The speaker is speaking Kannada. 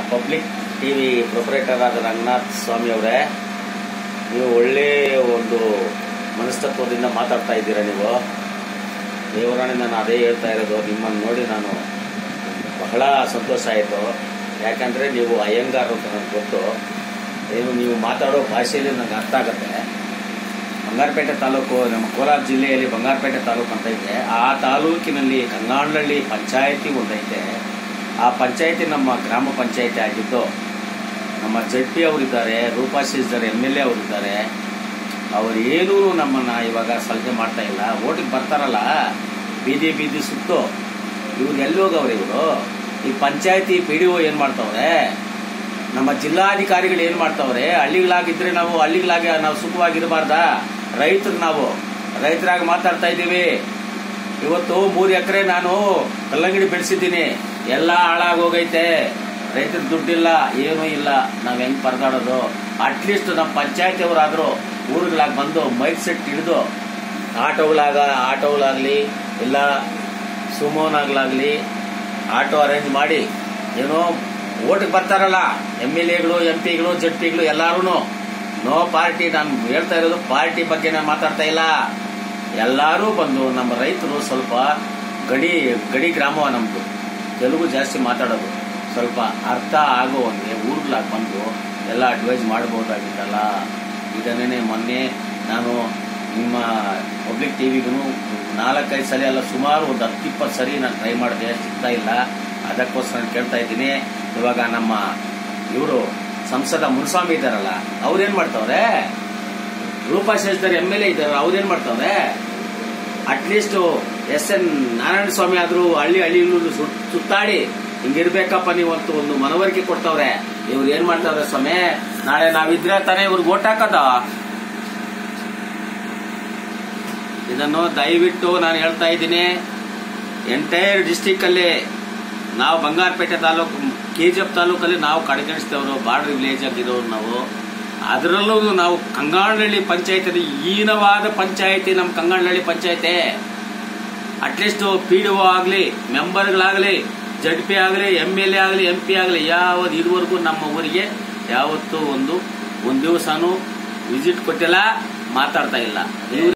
ಪಬ್ಲಿಕ್ ಟಿ ವಿ ಪ್ರೊಪರೇಟರ್ ಆದ ರಂಗನಾಥ್ ಸ್ವಾಮಿ ಅವರೇ ನೀವು ಒಳ್ಳೆ ಒಂದು ಮನಸ್ತತ್ವದಿಂದ ಮಾತಾಡ್ತಾ ಇದ್ದೀರಾ ನೀವು ದೇವರಾಣಿ ನಾನು ಅದೇ ಹೇಳ್ತಾ ಇರೋದು ನಿಮ್ಮನ್ನು ನೋಡಿ ನಾನು ಬಹಳ ಸಂತೋಷ ಆಯಿತು ಯಾಕಂದರೆ ನೀವು ಅಯ್ಯಂಗಾರ್ ಅಂತ ನನಗೆ ಗೊತ್ತು ಏನು ನೀವು ಮಾತಾಡೋ ಭಾಷೆಯಲ್ಲಿ ನನಗೆ ಅರ್ಥ ಆಗುತ್ತೆ ಬಂಗಾರಪೇಟೆ ತಾಲೂಕು ನಮ್ಮ ಕೋಲಾರ ಜಿಲ್ಲೆಯಲ್ಲಿ ಬಂಗಾರಪೇಟೆ ತಾಲೂಕು ಅಂತ ಇದೆ ಆ ತಾಲೂಕಿನಲ್ಲಿ ಕಂಗಾಂಡಳ್ಳಿ ಪಂಚಾಯತಿ ಒಂದೈತೆ ಆ ಪಂಚಾಯತಿ ನಮ್ಮ ಗ್ರಾಮ ಪಂಚಾಯತಿ ಆಗಿದ್ದು ನಮ್ಮ ಜಡ್ ಪಿ ಅವರಿದ್ದಾರೆ ರೂಪಾಶಿ ಇದ್ದಾರೆ ಎಮ್ ಎಲ್ ಎ ಅವರಿದ್ದಾರೆ ಅವ್ರು ಏನೂ ನಮ್ಮನ್ನು ಇವಾಗ ಸಲಹೆ ಮಾಡ್ತಾ ಇಲ್ಲ ಓಟಿಗೆ ಬರ್ತಾರಲ್ಲ ಬೀದಿ ಬೀದಿ ಸುತ್ತು ಇವ್ರು ಎಲ್ಲಿ ಹೋಗವ್ರೆ ಇವರು ಈ ಪಂಚಾಯತಿ ಪಿ ಡಿ ಒ ಏನು ಮಾಡ್ತಾವ್ರೆ ನಮ್ಮ ಜಿಲ್ಲಾಧಿಕಾರಿಗಳು ಏನು ಮಾಡ್ತಾವ್ರೆ ಹಳ್ಳಿಗಳಾಗಿದ್ರೆ ನಾವು ಹಳ್ಳಿಗಳಾಗಿ ನಾವು ಸುಖವಾಗಿರಬಾರ್ದಾ ರೈತರು ನಾವು ರೈತರಾಗಿ ಮಾತಾಡ್ತಾ ಇದ್ದೀವಿ ಇವತ್ತು ಮೂರು ಎಕರೆ ನಾನು ಕಲ್ಲಂಗಡಿ ಬೆಳೆಸಿದ್ದೀನಿ ಎಲ್ಲ ಹಾಳಾಗೋಗೈತೆ ರೈತರ ದುಡ್ಡಿಲ್ಲ ಏನೂ ಇಲ್ಲ ನಾವು ಹೆಂಗ್ ಪರದಾಡೋದು ಅಟ್ಲೀಸ್ಟ್ ನಮ್ಮ ಪಂಚಾಯತಿ ಅವರಾದರೂ ಊರುಗಳಾಗಿ ಬಂದು ಮೈಕ್ ಸೆಟ್ ಹಿಡಿದು ಆಟೋಗಳಾಗ ಆಟೋಗಳಾಗಲಿ ಇಲ್ಲ ಸುಮೋನಾಗ್ಲಾಗಲಿ ಆಟೋ ಅರೇಂಜ್ ಮಾಡಿ ಏನೋ ಓಟಿಗೆ ಬರ್ತಾರಲ್ಲ ಎಮ್ ಎಲ್ ಎಗಳು ಎಂ ಪಿಗಳು ಜಡ್ ಪಿಗಳು ಎಲ್ಲಾರು ನೋ ಪಾರ್ಟಿ ನಾನು ಹೇಳ್ತಾ ಇರೋದು ಪಾರ್ಟಿ ಬಗ್ಗೆ ನಾನು ಮಾತಾಡ್ತಾ ಇಲ್ಲ ಎಲ್ಲರೂ ಬಂದು ನಮ್ಮ ರೈತರು ಸ್ವಲ್ಪ ಗಡಿ ಗಡಿ ಗ್ರಾಮ ನಮ್ಮದು ತೆಲುಗು ಜಾಸ್ತಿ ಮಾತಾಡೋದು ಸ್ವಲ್ಪ ಅರ್ಥ ಆಗುವಂಗೆ ಊರುಗಳಾಗಿ ಬಂದು ಎಲ್ಲ ಅಡ್ವೈಸ್ ಮಾಡ್ಬೋದಾಗಿತ್ತಲ್ಲ ಇದನ್ನೇ ಮೊನ್ನೆ ನಾನು ನಿಮ್ಮ ಪಬ್ಲಿಕ್ ಟಿವಿಗೂ ನಾಲ್ಕೈದು ಸಲ ಅಲ್ಲ ಸುಮಾರು ಒಂದು ಹತ್ತು ಇಪ್ಪತ್ತು ಸರಿ ನಾನು ಟ್ರೈ ಮಾಡಿದೆ ಸಿಗ್ತಾ ಇಲ್ಲ ಅದಕ್ಕೋಸ್ಕರ ನಾನು ಕೇಳ್ತಾ ಇದ್ದೀನಿ ಇವಾಗ ನಮ್ಮ ಇವರು ಸಂಸದ ಮುನ್ಸ್ವಾಮಿ ಇದ್ದಾರಲ್ಲ ಅವ್ರೇನ್ ಮಾಡ್ತಾವ್ರೆ Roopa Sheshadhar M L A ಇದ್ದಾರೆ ಅವ್ರೇನ್ ಮಾಡ್ತಾವ್ರೆ at least S N Narayana Swamy ಆದ್ರೂ ಹಳ್ಳಿ ಹಳ್ಳಿ ಸುತ್ತಾಡಿ ಹಿಂಗಿರ್ಬೇಕಪ್ಪ ನೀವು ಅಂತ ಒಂದು ಮನವರಿಕೆ ಕೊಡ್ತಾವ್ರೆ ಇವ್ರು ಏನ್ ಮಾಡ್ತಾವ್ರೆ ಸ್ವಾಮಿ ನಾಳೆ ನಾವಿದ್ರೆ ತಾನೇ ಇವ್ರಿಗೆ ಓಟ್ ಹಾಕದ ಇದನ್ನು ದಯವಿಟ್ಟು ನಾನು ಹೇಳ್ತಾ ಇದ್ದೀನಿ ಎಂಟೈರ್ ಡಿಸ್ಟಿಕ್ ಅಲ್ಲಿ ನಾವು ಬಂಗಾರಪೇಟೆ ತಾಲೂಕು ಕೆಜಿಎಫ್ ತಾಲೂಕಲ್ಲಿ ನಾವು ಕಡೆಗಣಿಸ್ತೇವ್ರು ಬಾರ್ಡರ್ ವಿಲೇಜ್ ಆಗಿರೋರು ನಾವು ಅದರಲ್ಲೂ ನಾವು ಕಂಗಾಳಹಳ್ಳಿ ಪಂಚಾಯತಿ ಹೀನವಾದ ಪಂಚಾಯತಿ ನಮ್ಮ ಕಂಗಾಳಹಳ್ಳಿ ಪಂಚಾಯತಿ ಅಟ್ಲೀಸ್ಟ್ ಪಿ ಡಿ ಒ ಆಗಲಿ ಮೆಂಬರ್ಗಳಾಗಲಿ ಜಡ್ ಪಿ ಆಗಲಿ ಎಮ್ ಎಲ್ ಎ ಆಗಲಿ ಎಂ ಪಿ ಆಗಲಿ ಯಾವ್ದು ಇದುವರೆಗೂ ನಮ್ಮ ಊರಿಗೆ ಯಾವತ್ತೂ ಒಂದು ಒಂದು ದಿವಸನೂ ವಿಸಿಟ್ ಕೊಟ್ಟಿಲ್ಲ ಮಾತಾಡ್ತಾ ಇಲ್ಲ ಇವ್ರು